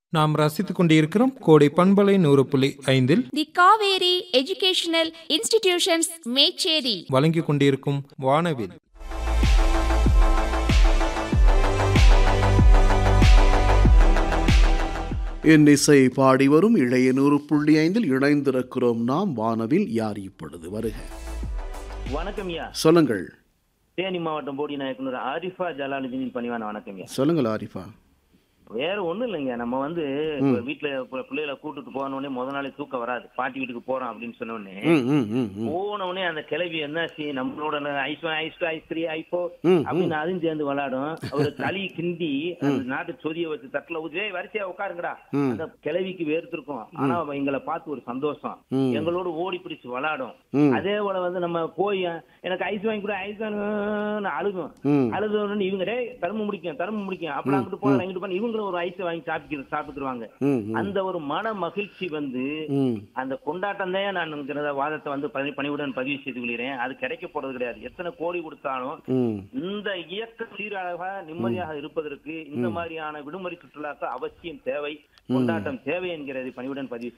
நாம் ரசித்துக் கொண்டிருக்கிறோம் கோடை பண்பலை நூறு புள்ளி ஐந்தில் the Kaveri educational institutions Mecheri வழங்கிக் கொண்டிருக்கும் வானவில் என் இசை பாடி வரும் இளைய நூறு புள்ளி ஐந்தில் இணைந்திருக்கிறோம் நாம் வானவில் யார் இப்பொழுது வருக வணக்கம் ஐயா சொல்லுங்கள் தேனி மாவட்டம் போடி நாயக்கனூர் ஆரிஃபா ஜலாலுதீனின் பணிவான வணக்கம் ஐயா சொல்லுங்கள் ஆரிஃபா வேற ஒண்ணும் இல்லைங்க நம்ம வந்து இப்ப வீட்டுல இப்ப பிள்ளைகளை கூட்டிட்டு போன உடனே முத நாளே தூக்கம் வராது பாட்டி வீட்டுக்கு போறோம் அப்படின்னு சொன்ன உடனே ம் ம் ம் ம் போன உடனே அந்த கிளவி என்ன செய்யும் நம்மளோட ஐஸ் ஐஸ் ஐஸ் த்ரீ ஐப்போ ம், அப்படின்னு அதுவும் சேர்ந்து விளையாடும் ஒரு களி கிண்டி அந்த நாட்டு சொதிய வச்சு தட்டுல ஊத்தி "ஏய், வரிசையா உட்காருங்கடா ம். அந்த கிளவிக்கு வேர்த்திருக்கும் ஆனா அவ எங்களை பார்த்து ஒரு சந்தோஷம் ம். எங்களோட ஓடி பிடிச்சு விளையாடும் ம். அதே போல வந்து நம்ம போய் எனக்கு ஐஸ் வாங்கி கூட ஐஸ் வேணும்னு அழுகும் ம். அழுது உடனே இவங்க டேய் தரும முடிக்கும் தரும முடிக்கும் அப்படி அங்கிட்டு போன இங்கிட்டு போன இவங்களும் ஒரு ஐஸ் வாங்கி சாப்பிட்டு சாப்பிட்டுருவாங்க ம் ம் அந்த ஒரு மன மகிழ்ச்சி வந்து ம் அந்த கொண்டாட்டம் தான் நான் இந்த வாதத்தை வந்து பணி- பணிவுடன் பதிவு செய்து கொள்கிறேன் அது கிடைக்க போறது கிடையாது எத்தனை கோடி கொடுத்தாலும் ம் இந்த இயக்கம் சீராக நிம்மதியாக இருப்பதற்கு இந்த மாதிரியான விடுமுறை சுற்றுலாக்கள் அவசியம் தேவை கொண்டாட்டம் தேவை என்கிறது பணிவுடன் பதிவு